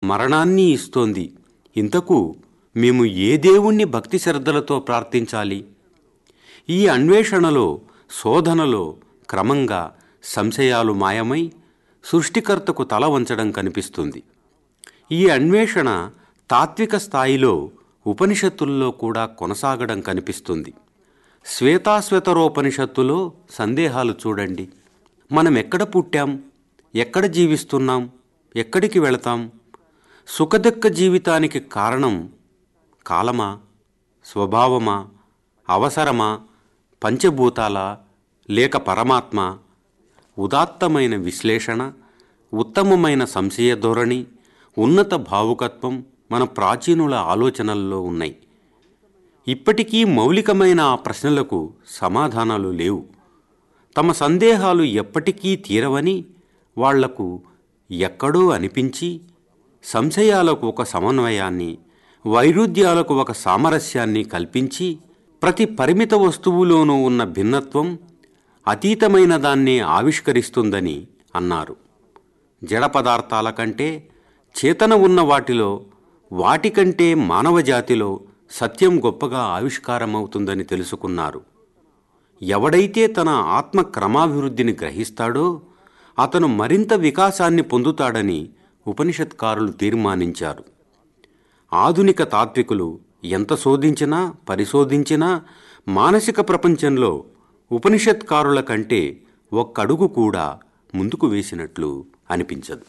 మరణాన్ని ఇస్తోంది ఇంతకు మేము ఏ దేవుణ్ణి భక్తి శ్రద్ధలతో ప్రార్థించాలి ఈ అన్వేషణలో శోధనలో క్రమంగా సంశయాలు మాయమై సృష్టికర్తకు తల వంచడం కనిపిస్తుంది ఈ అన్వేషణ తాత్విక స్థాయిలో ఉపనిషత్తుల్లో కూడా కొనసాగడం కనిపిస్తుంది శ్వేతాశ్వేతరోపనిషత్తులో సందేహాలు చూడండి మనం ఎక్కడ పుట్టాం ఎక్కడ జీవిస్తున్నాం ఎక్కడికి వెళతాం సుఖదుఖ జీవితానికి కారణం కాలమా స్వభావమా అవసరమా పంచభూతాల లేక పరమాత్మ ఉదాత్తమైన విశ్లేషణ ఉత్తమమైన సంశయ ధోరణి ఉన్నత భావుకత్వం మన ప్రాచీనుల ఆలోచనల్లో ఉన్నాయి ఇప్పటికీ మౌలికమైన ఆ ప్రశ్నలకు సమాధానాలు లేవు తమ సందేహాలు ఎప్పటికీ తీరవని వాళ్లకు ఎక్కడో అనిపించి సంశయాలకు ఒక సమన్వయాన్ని వైరుధ్యాలకు ఒక సామరస్యాన్ని కల్పించి ప్రతి పరిమిత వస్తువులోనూ ఉన్న భిన్నత్వం అతీతమైన దాన్ని ఆవిష్కరిస్తుందని అన్నారు జడ పదార్థాల కంటే చేతన ఉన్న వాటిలో వాటికంటే మానవజాతిలో సత్యం గొప్పగా ఆవిష్కారమవుతుందని తెలుసుకున్నారు ఎవడైతే తన ఆత్మ క్రమాభివృద్ధిని గ్రహిస్తాడో అతను మరింత వికాసాన్ని పొందుతాడని ఉపనిషత్కారులు తీర్మానించారు ఆధునిక తాత్వికులు ఎంత శోధించినా పరిశోధించినా మానసిక ప్రపంచంలో ఉపనిషత్కారుల కంటే ఒక్కడుగు కూడా ముందుకు వేసినట్లు అనిపించదు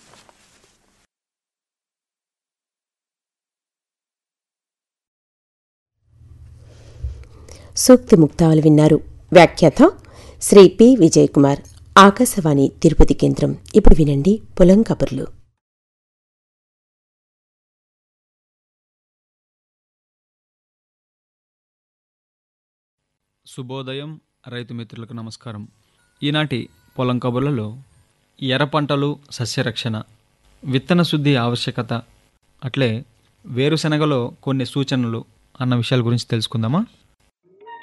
సూక్తి ముక్తావలు విన్నారు వ్యాఖ్యాత శ్రీ పి విజయ్ కుమార్ ఆకాశవాణి తిరుపతి కేంద్రం ఇప్పుడు వినండి పొలం కబుర్లు శుభోదయం రైతు మిత్రులకు నమస్కారం ఈనాటి పొలం కబుర్లలో ఎర్ర పంటలు సస్యరక్షణ విత్తన శుద్ధి ఆవశ్యకత అట్లే వేరుశనగలో కొన్ని సూచనలు అన్న విషయాల గురించి తెలుసుకుందామా